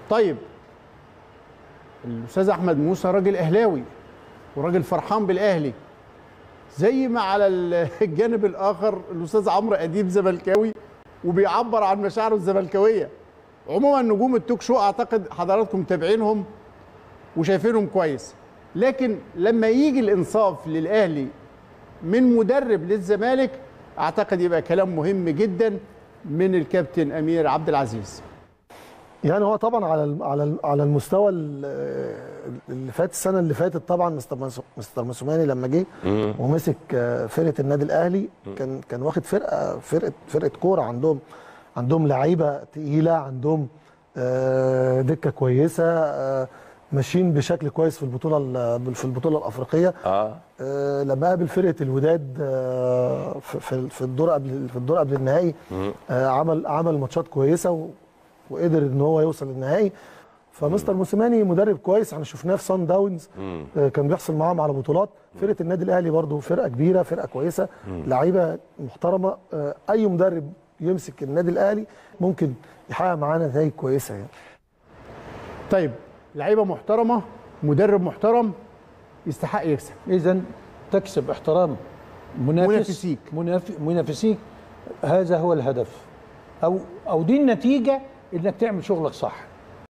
طيب الاستاذ احمد موسى راجل اهلاوي وراجل فرحان بالاهلي زي ما على الجانب الاخر الاستاذ عمرو اديب زملكاوي وبيعبر عن مشاعره الزملكاويه عموما نجوم التوك شو اعتقد حضراتكم متابعينهم وشايفينهم كويس لكن لما يجي الانصاف للاهلي من مدرب للزمالك اعتقد يبقى كلام مهم جدا من الكابتن امير عبد العزيز يعني هو طبعا على الم- على الم- على المستوى ال- اللي فات السنه اللي فاتت طبعا مستر مس- مستر موسوماني لما جه ومسك آه، فرقه النادي الاهلي كان كان واخد فرقه فرقه فرقه كوره عندهم عندهم لعيبه تقيله عندهم آه، دكه كويسه آه، ماشيين بشكل كويس في البطوله ال- في البطوله الافريقيه اه آه، لما قابل فرقه الوداد آه، في- في في الدور قبل في الدور قبل النهائي آه، عمل عمل ماتشات كويسه و- وقدر ان هو يوصل للنهائي فمستر موسيماني مدرب كويس احنا شفناه في سان داونز آه، كان بيحصل معاهم على بطولات فرقه النادي الاهلي برضو فرقه كبيره فرقه كويسه لعيبه محترمه آه، اي مدرب يمسك النادي الاهلي ممكن يحقق معاه نتائج كويسه يعني طيب لعيبه محترمه مدرب محترم يستحق يكسب اذا تكسب احترام منافس منافسيك. مناف... منافسيك هذا هو الهدف او او دي النتيجه انك تعمل شغلك صح